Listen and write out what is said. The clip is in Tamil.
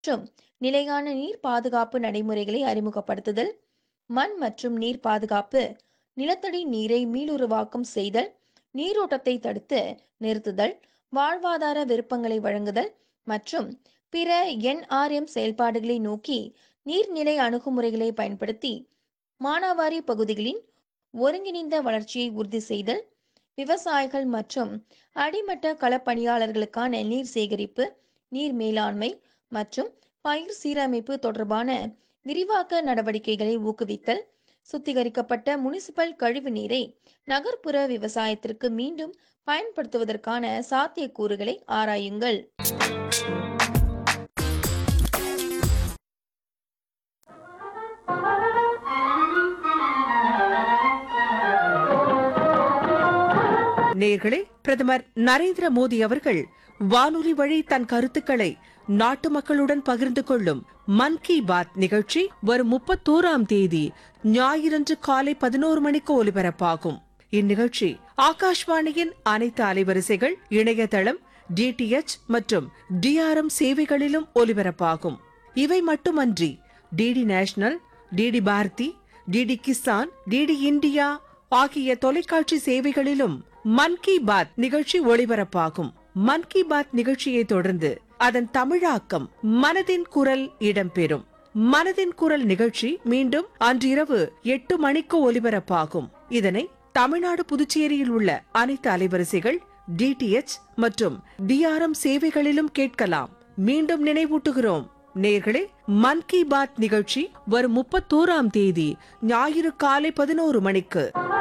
மற்றும் நிலையான நீர் பாதுகாப்பு நடைமுறைகளை அறிமுகப்படுத்துதல் மண் மற்றும் நீர் பாதுகாப்பு நிலத்தடி நீரை மீளுருவாக்கம் செய்தல் நீரோட்டத்தை தடுத்து நிறுத்துதல் வாழ்வாதார விருப்பங்களை வழங்குதல் மற்றும் பிற என்ஆர்எம் செயல்பாடுகளை நோக்கி நீர்நிலை அணுகுமுறைகளை பயன்படுத்தி மானாவாரி பகுதிகளின் ஒருங்கிணைந்த வளர்ச்சியை உறுதி செய்தல் விவசாயிகள் மற்றும் அடிமட்ட களப்பணியாளர்களுக்கான நீர் சேகரிப்பு நீர் மேலாண்மை மற்றும் பயிர் சீரமைப்பு தொடர்பான விரிவாக்க நடவடிக்கைகளை ஊக்குவித்தல் சுத்திகரிக்கப்பட்ட முனிசிபல் கழிவு நீரை நகர்ப்புற விவசாயத்திற்கு மீண்டும் பயன்படுத்துவதற்கான சாத்தியக்கூறுகளை ஆராயுங்கள் நேர்களே பிரதமர் நரேந்திர மோடி அவர்கள் வானொலி வழி தன் கருத்துக்களை நாட்டு மக்களுடன் பகிர்ந்து கொள்ளும் மன் கி பாத் நிகழ்ச்சி வரும் முப்பத்தோராம் தேதி ஞாயிறன்று காலை பதினோரு மணிக்கு ஒலிபரப்பாகும் இந்நிகழ்ச்சி ஆகாஷ்வாணியின் அனைத்து அலைவரிசைகள் இணையதளம் டிடிஎச் மற்றும் டிஆர்எம் சேவைகளிலும் ஒலிபரப்பாகும் இவை மட்டுமன்றி DD National DD Bharati DD Kisan DD India ஆகிய தொலைக்காட்சி சேவைகளிலும் மன் கி பாத் நிகழ்ச்சி ஒளிபரப்பாகும் மன் கி பாத் நிகழ்ச்சியை தொடர்ந்து அதன் தமிழாக்கம் மனதின் குரல் இடம்பெறும் மனதின் குரல் நிகழ்ச்சி மீண்டும் அன்றிரவு எட்டு மணிக்கு ஒலிபரப்பாகும் இதனை தமிழ்நாடு புதுச்சேரியில் உள்ள அனைத்து அலைவரிசைகள் டிடிஎச் மற்றும் டிஆர்எம் சேவைகளிலும் கேட்கலாம் மீண்டும் நினைவூட்டுகிறோம் நேர்களே மன் கி பாத் நிகழ்ச்சி வரும் முப்பத்தோராம் தேதி ஞாயிறு காலை பதினோரு மணிக்கு